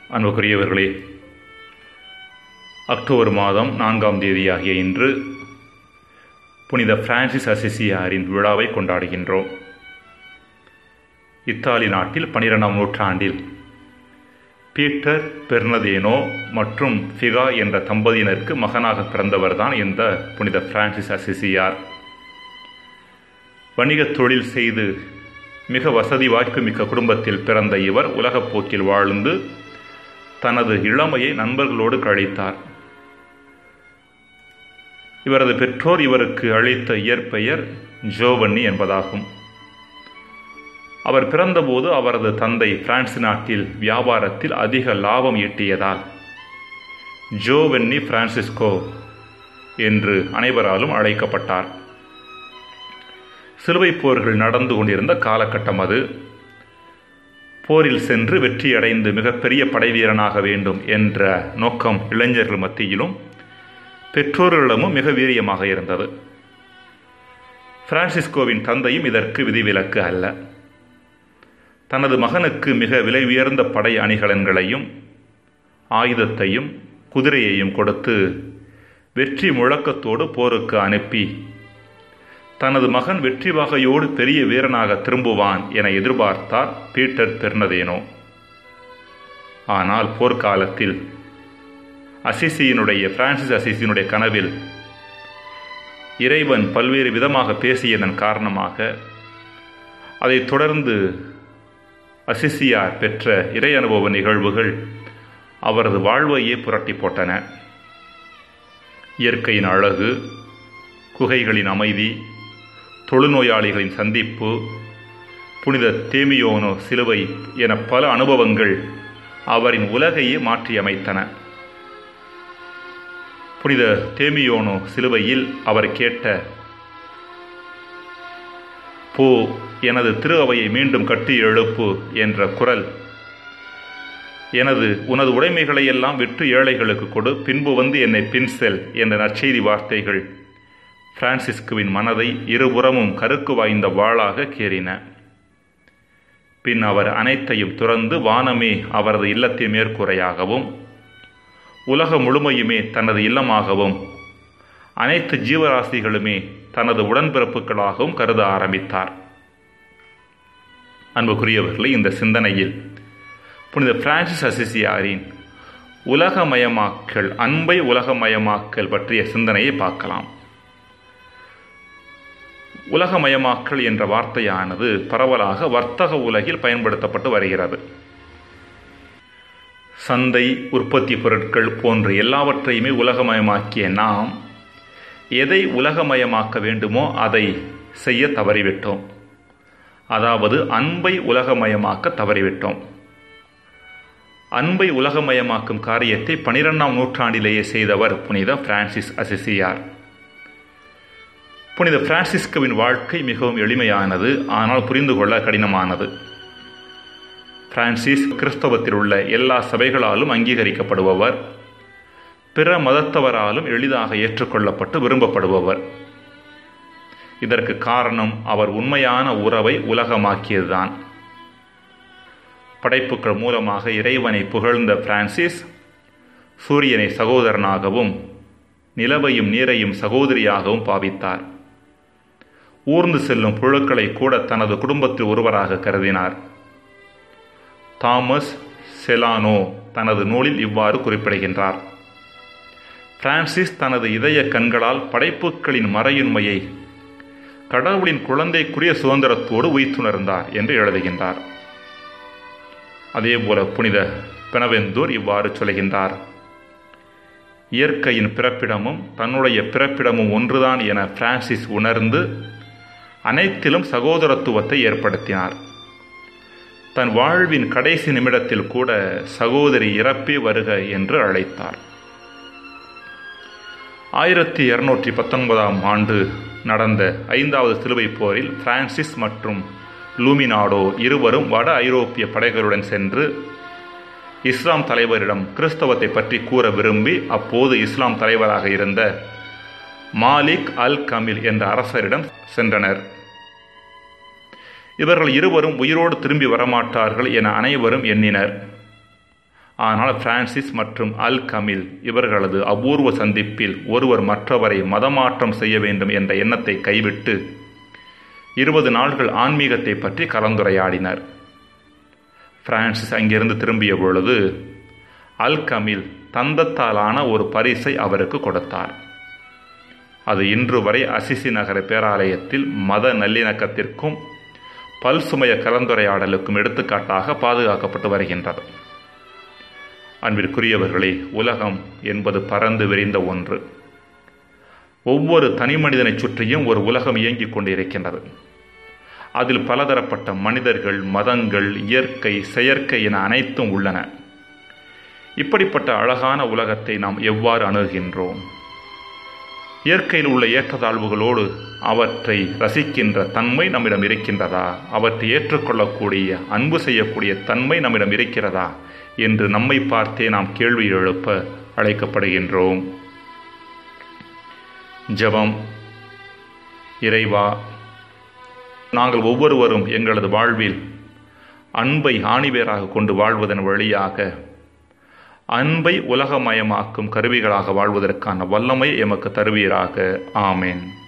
அன்புக்குரியவர்களே அக்டோபர் மாதம் நான்காம் தேதியாகிய இன்று புனித பிரான்சிஸ் அசிசியாரின் விழாவை கொண்டாடுகின்றோம் இத்தாலி நாட்டில் பனிரெண்டாம் நூற்றாண்டில் பீட்டர் பெர்னதேனோ மற்றும் ஃபிகா என்ற தம்பதியினருக்கு மகனாக பிறந்தவர்தான் இந்த புனித பிரான்சிஸ் அசிசியார் வணிகத் தொழில் செய்து மிக வசதி வாய்ப்புமிக்க குடும்பத்தில் பிறந்த இவர் உலகப் போக்கில் வாழ்ந்து தனது இளமையை நண்பர்களோடு கழித்தார் இவரது பெற்றோர் இவருக்கு அளித்த இயற்பெயர் ஜோவன்னி என்பதாகும் அவர் பிறந்தபோது அவரது தந்தை பிரான்ஸ் நாட்டில் வியாபாரத்தில் அதிக லாபம் ஈட்டியதால் ஜோவென்னி பிரான்சிஸ்கோ என்று அனைவராலும் அழைக்கப்பட்டார் சிலுவை போர்கள் நடந்து கொண்டிருந்த காலகட்டம் அது போரில் சென்று வெற்றியடைந்து மிகப்பெரிய படைவீரனாக வேண்டும் என்ற நோக்கம் இளைஞர்கள் மத்தியிலும் பெற்றோர்களிடமும் மிக வீரியமாக இருந்தது பிரான்சிஸ்கோவின் தந்தையும் இதற்கு விதிவிலக்கு அல்ல தனது மகனுக்கு மிக விலை உயர்ந்த படை அணிகலன்களையும் ஆயுதத்தையும் குதிரையையும் கொடுத்து வெற்றி முழக்கத்தோடு போருக்கு அனுப்பி தனது மகன் வெற்றி வகையோடு பெரிய வீரனாக திரும்புவான் என எதிர்பார்த்தார் பீட்டர் பெர்னதேனோ ஆனால் போர்க்காலத்தில் அசிசியினுடைய பிரான்சிஸ் அசிசியினுடைய கனவில் இறைவன் பல்வேறு விதமாக பேசியதன் காரணமாக அதைத் தொடர்ந்து அசிசியார் பெற்ற இறை அனுபவ நிகழ்வுகள் அவரது வாழ்வையே புரட்டி போட்டன இயற்கையின் அழகு குகைகளின் அமைதி தொழுநோயாளிகளின் சந்திப்பு புனித தேமியோனோ சிலுவை என பல அனுபவங்கள் அவரின் உலகையே மாற்றியமைத்தன புனித தேமியோனோ சிலுவையில் அவர் கேட்ட போ எனது திரு அவையை மீண்டும் கட்டி எழுப்பு என்ற குரல் எனது உனது உடைமைகளை எல்லாம் விற்று ஏழைகளுக்கு கொடு பின்பு வந்து என்னை பின்செல் என்ற நற்செய்தி வார்த்தைகள் பிரான்சிஸ்குவின் மனதை இருபுறமும் கருக்கு வாய்ந்த வாளாக கேறின பின் அவர் அனைத்தையும் துறந்து வானமே அவரது இல்லத்தின் மேற்கூரையாகவும் உலகம் முழுமையுமே தனது இல்லமாகவும் அனைத்து ஜீவராசிகளுமே தனது உடன்பிறப்புகளாகவும் கருத ஆரம்பித்தார் அன்புக்குரியவர்களே இந்த சிந்தனையில் புனித பிரான்சிஸ் அசிசியாரின் உலகமயமாக்கல் அன்பை உலகமயமாக்கல் பற்றிய சிந்தனையை பார்க்கலாம் உலகமயமாக்கல் என்ற வார்த்தையானது பரவலாக வர்த்தக உலகில் பயன்படுத்தப்பட்டு வருகிறது சந்தை உற்பத்தி பொருட்கள் போன்ற எல்லாவற்றையுமே உலகமயமாக்கிய நாம் எதை உலகமயமாக்க வேண்டுமோ அதை செய்ய தவறிவிட்டோம் அதாவது அன்பை உலகமயமாக்க தவறிவிட்டோம் அன்பை உலகமயமாக்கும் காரியத்தை பனிரெண்டாம் நூற்றாண்டிலேயே செய்தவர் புனித பிரான்சிஸ் அசிசியார் புனித பிரான்சிஸ்கோவின் வாழ்க்கை மிகவும் எளிமையானது ஆனால் புரிந்து கொள்ள கடினமானது பிரான்சிஸ் கிறிஸ்தவத்தில் உள்ள எல்லா சபைகளாலும் அங்கீகரிக்கப்படுபவர் பிற மதத்தவராலும் எளிதாக ஏற்றுக்கொள்ளப்பட்டு விரும்பப்படுபவர் இதற்கு காரணம் அவர் உண்மையான உறவை உலகமாக்கியதுதான் படைப்புகள் மூலமாக இறைவனை புகழ்ந்த பிரான்சிஸ் சூரியனை சகோதரனாகவும் நிலவையும் நீரையும் சகோதரியாகவும் பாவித்தார் ஊர்ந்து செல்லும் புழுக்களை கூட தனது குடும்பத்தில் ஒருவராக கருதினார் தாமஸ் செலானோ தனது நூலில் இவ்வாறு குறிப்பிடுகின்றார் பிரான்சிஸ் தனது இதய கண்களால் படைப்புகளின் மறையுண்மையை கடவுளின் குழந்தைக்குரிய சுதந்திரத்தோடு உய்த்துணர்ந்தார் என்று எழுதுகின்றார் அதேபோல புனித பெனவெந்தூர் இவ்வாறு சொல்கின்றார் இயற்கையின் பிறப்பிடமும் தன்னுடைய பிறப்பிடமும் ஒன்றுதான் என பிரான்சிஸ் உணர்ந்து அனைத்திலும் சகோதரத்துவத்தை ஏற்படுத்தினார் தன் வாழ்வின் கடைசி நிமிடத்தில் கூட சகோதரி இறப்பே வருக என்று அழைத்தார் ஆயிரத்தி இருநூற்றி பத்தொன்பதாம் ஆண்டு நடந்த ஐந்தாவது சிலுவை போரில் பிரான்சிஸ் மற்றும் லூமினாடோ இருவரும் வட ஐரோப்பிய படைகளுடன் சென்று இஸ்லாம் தலைவரிடம் கிறிஸ்தவத்தை பற்றி கூற விரும்பி அப்போது இஸ்லாம் தலைவராக இருந்த மாலிக் அல் கமில் என்ற அரசரிடம் சென்றனர் இவர்கள் இருவரும் உயிரோடு திரும்பி வரமாட்டார்கள் என அனைவரும் எண்ணினர் ஆனால் பிரான்சிஸ் மற்றும் அல் கமில் இவர்களது அபூர்வ சந்திப்பில் ஒருவர் மற்றவரை மதமாற்றம் செய்ய வேண்டும் என்ற எண்ணத்தை கைவிட்டு இருபது நாள்கள் ஆன்மீகத்தை பற்றி கலந்துரையாடினர் பிரான்சிஸ் அங்கிருந்து திரும்பிய பொழுது அல் கமில் தந்தத்தாலான ஒரு பரிசை அவருக்கு கொடுத்தார் அது இன்று வரை அசிசி நகர பேராலயத்தில் மத நல்லிணக்கத்திற்கும் பல்சுமய கலந்துரையாடலுக்கும் எடுத்துக்காட்டாக பாதுகாக்கப்பட்டு வருகின்றது அன்பிற்குரியவர்களே உலகம் என்பது பறந்து விரிந்த ஒன்று ஒவ்வொரு தனி மனிதனை சுற்றியும் ஒரு உலகம் இயங்கிக் கொண்டிருக்கின்றது அதில் பலதரப்பட்ட மனிதர்கள் மதங்கள் இயற்கை செயற்கை என அனைத்தும் உள்ளன இப்படிப்பட்ட அழகான உலகத்தை நாம் எவ்வாறு அணுகின்றோம் இயற்கையில் உள்ள ஏற்றத்தாழ்வுகளோடு அவற்றை ரசிக்கின்ற தன்மை நம்மிடம் இருக்கின்றதா அவற்றை ஏற்றுக்கொள்ளக்கூடிய அன்பு செய்யக்கூடிய தன்மை நம்மிடம் இருக்கிறதா என்று நம்மை பார்த்தே நாம் கேள்வி எழுப்ப அழைக்கப்படுகின்றோம் ஜெபம் இறைவா நாங்கள் ஒவ்வொருவரும் எங்களது வாழ்வில் அன்பை ஆணிவேராக கொண்டு வாழ்வதன் வழியாக அன்பை உலகமயமாக்கும் கருவிகளாக வாழ்வதற்கான வல்லமை எமக்கு தருவீராக ஆமேன்